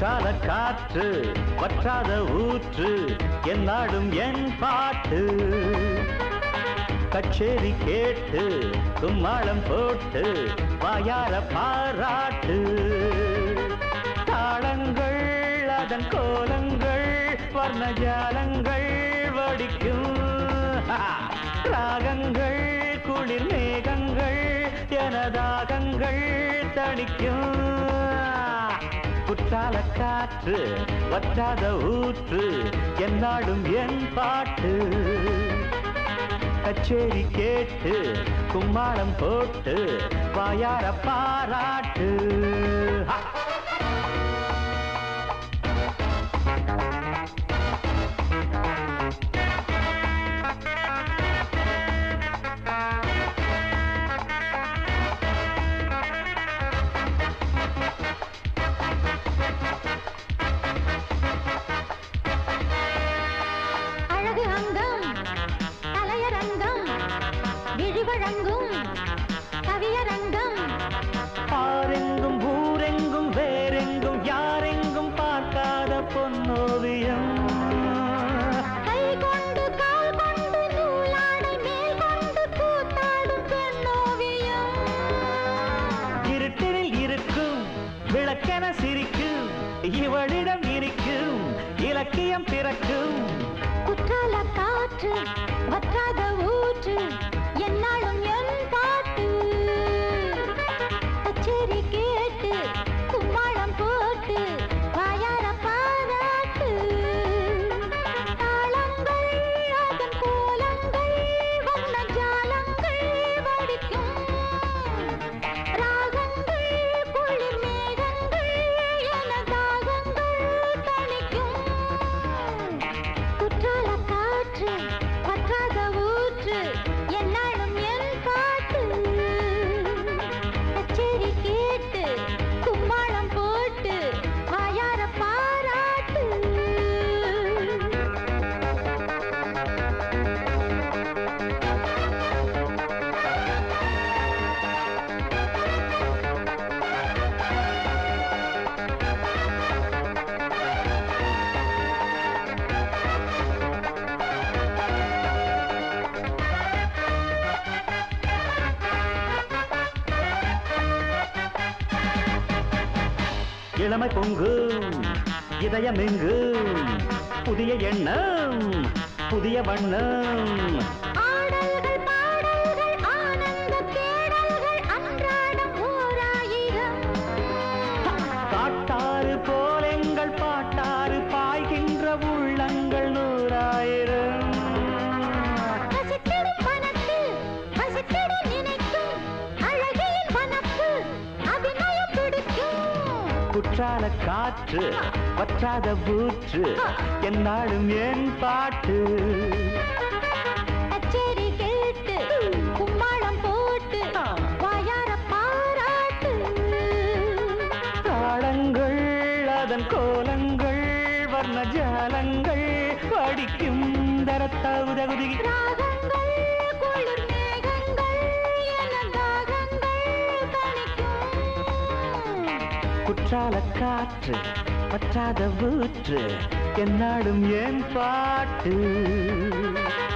குற்றால காற்று வற்றாத ஊற்று என்னாடும் என் பாட்டு கச்சேரி கேட்டு கும்மாளம் போட்டு வாயார பாராட்டு தாளங்கள் அதன் கோலங்கள் வர்ணஜாலங்கள் வடிக்கும் ராகங்கள் குளிர் மேகங்கள் எனதாகங்கள் தணிக்கும் குற்றால காற்று வற்றாத ஊற்று என்னாடும் என் பாட்டு கச்சேரி கேட்டு கும்மாளம் போட்டு வாயார பாராட்டு ஹா! அழகு அங்கம் கலையரங்கம் விழிவழங்கும் கவியரங்கம் ஆரெங்கும் ஊரெங்கும் வேறெங்கும் யாரெங்கும் பார்க்காத பொன்னோவியம் கை கொண்டு கால் கொண்டு நூலாடை மேல் கொண்டு கூத்தாடும் பெண்ணோவியம் இருட்டினில் இருக்கும் விளக்கென சிரிக்கும் இவளிடம் இருக்கும் இலக்கியம் பிறக்கும் குற்றால காற்று வற்றாத ஊற்று என்னாலும் என் பாட்டு கச்சேரி கேட்டு கும்மாளம் போட்டு வாயார பாராட்டு தாளங்கள் அதன் கோலங்கள் வண்ண ஜாலங்கள் வடிக்கும் ராகங்கள் குளிர் மேகங்கள் என தாகங்கள் தணிக்கும் குற்றால காற்று பற்றாத ஊற்று என்னாலும் என் பாட்டு கச்சேரி கேட்டு கும்மாளம் போட்டு வாயார பாராட்டு இளமை பொங்கும் இதயம் எங்கும் புதிய எண்ணம் புதிய வண்ணம் ஆடல்கள் பாடல்கள் ஆனந்த தேடல்கள் அன்றாடம் ஓராயிரம் காட்டாறு போல் எங்கள் பாட்டாறு பாய்கின்ற உள்ளங்கள் நூறாயிரம் பசித்திடும் மனத்தில் பசித்திட நினைக்கும் அழகியின் வனப்பு அபிநயம் பிடிக்கும் குற்றால காற்று வற்றாத பூற்று என்னாலும் என் பாட்டு கச்சேரி கேட்டு கும்மாளம் போட்டு வாயார பாராட்டு தாளங்கள் அதன் கோலங்கள் வர்ணஜாலங்கள் படிக்கும் தரத்தகுதகுதி ராகங்கள் குளிர் மேகங்கள் என தாகங்கள் தணிக்கும் குற்றால காற்று வற்றாத ஊற்று என்னாடும் என் பாட்டு